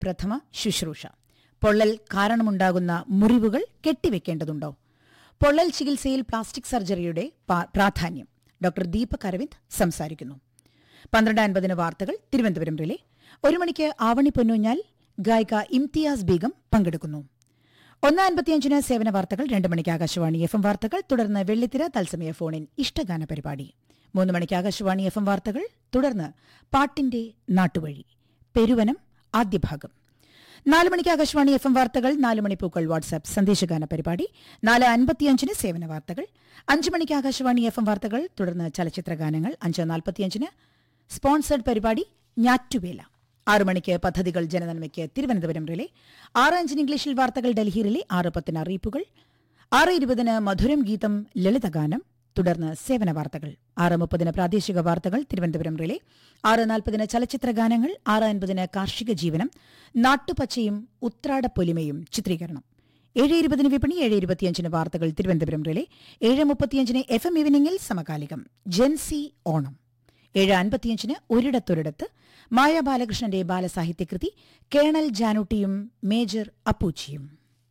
പ്രഥമ ശുശ്രൂഷ പൊള്ളൽ കാരണമുണ്ടാകുന്ന മുറിവുകൾ കെട്ടിവെക്കേണ്ടതുണ്ടോ പൊള്ളൽ ചികിത്സയിൽ പ്ലാസ്റ്റിക് സർജറിയുടെ പാ- പ്രാധാന്യം ഡോക്ടർ ദീപക് അരവിന്ദ് സംസാരിക്കുന്നു പന്ത്രണ്ട് അൻപതിന് വാർത്തകൾ തിരുവനന്തപുരം റിലേ ഒരു മണിക്ക് ആവണി പൊന്നൂഞ്ഞാൽ ഗായിക ഇംതിയാസ് ബീഗം പങ്കെടുക്കുന്നു ഒന്ന് അൻപത്തിയഞ്ചിന് സേവന വാർത്തകൾ രണ്ട് മണിക്ക് ആകാശവാണി എഫ് എം വാർത്തകൾ തുടർന്ന് വെള്ളിത്തിര തത്സമയ ഫോണിൻ ഇഷ്ടഗാന പരിപാടി മൂന്ന് മണിക്ക് ആകാശവാണി എഫ് എം വാർത്തകൾ തുടർന്ന് പാട്ടിന്റെ നാട്ടുവഴി പെരുവനം ആദ്യ ഭാഗം നാല് മണിക്ക് ആകാശവാണി എഫ് എം വാർത്തകൾ നാല് മണിപ്പൂക്കൾ വാട്സാപ്പ് സന്ദേശഗാന പരിപാടി നാല് അൻപത്തിയഞ്ചിന് സേവന വാർത്തകൾ അഞ്ച് മണിക്ക് ആകാശവാണി എഫ് എം വാർത്തകൾ തുടർന്ന് ചലച്ചിത്ര ഗാനങ്ങൾ അഞ്ച് നാൽപ്പത്തിയഞ്ചിന് സ്പോൺസേഡ് പരിപാടി ഞാറ്റുവേല ആറു മണിക്ക് പദ്ധതികൾ ജനനന്മയ്ക്ക് തിരുവനന്തപുരം റിലേ ആറ് അഞ്ചിന് ഇംഗ്ലീഷിൽ വാർത്തകൾ ഡൽഹി റിലേ ആറ് പത്തിന് അറിയിപ്പുകൾ ആറ് ഇരുപതിന് മധുരം ഗീതം ലളിതഗാനം തുടർന്ന് സേവന വാർത്തകൾ ആറ് മുപ്പതിന് പ്രാദേശിക വാർത്തകൾ തിരുവനന്തപുരം റിലേ ആറ് നാൽപ്പതിന് ചലച്ചിത്ര ഗാനങ്ങൾ ആറ് അൻപതിന് കാർഷിക ജീവനം നാട്ടുപച്ചയും ഉത്രാടപ്പൊലിമയും ചിത്രീകരണം ഏഴ് ഇരുപതിന് വിപണി ഏഴ് ഇരുപത്തിയഞ്ചിന് വാർത്തകൾ തിരുവനന്തപുരം റിലേ ഏഴ് മുപ്പത്തിയഞ്ചിന് എഫ് എം ഈവനിംഗിൽ സമകാലികം ജെൻസി ഓണം ഏഴ് അൻപത്തിയഞ്ചിന് ഒരിടത്തൊരിടത്ത് മായ ബാലകൃഷ്ണന്റെ ബാലസാഹിത്യകൃതി കേണൽ ജാനുട്ടിയും മേജർ അപ്പൂച്ചിയും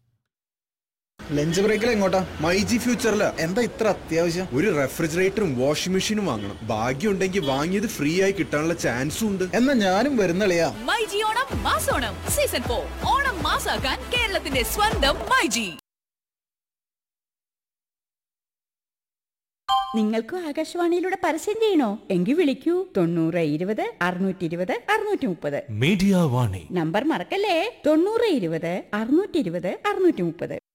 ലഞ്ച് ബ്രേക്കിൽ എങ്ങോട്ടാ മൈ ജി ഫ്യൂച്ചറില് എന്താ ഇത്ര അത്യാവശ്യം ഒരു റെഫ്രിജറേറ്ററും വാഷിംഗ് മെഷീനും വാങ്ങണം ഭാഗ്യം ഉണ്ടെങ്കിൽ വാങ്ങിയത് ഫ്രീ ആയി കിട്ടാനുള്ള ചാൻസും ഉണ്ട് എന്നാ ഞാനും വരുന്നളിയാ മൈജി ഓണം മാസോണം സീസൺ ഫോർ ഓണം മാസാക്കാൻ കേരളത്തിന്റെ സ്വന്തം മൈജി നിങ്ങൾക്കും ആകാശവാണിയിലൂടെ പരസ്യം ചെയ്യണോ എങ്കിൽ വിളിക്കൂ തൊണ്ണൂറ് ഇരുപത് അറുന്നൂറ്റി ഇരുപത് അറുന്നൂറ്റി മുപ്പത് മീഡിയ വാണി നമ്പർ മറക്കല്ലേ തൊണ്ണൂറ് ഇരുപത് അറുന്നൂറ്റി ഇരുപത് അറുന്നൂറ്റി മുപ്പത്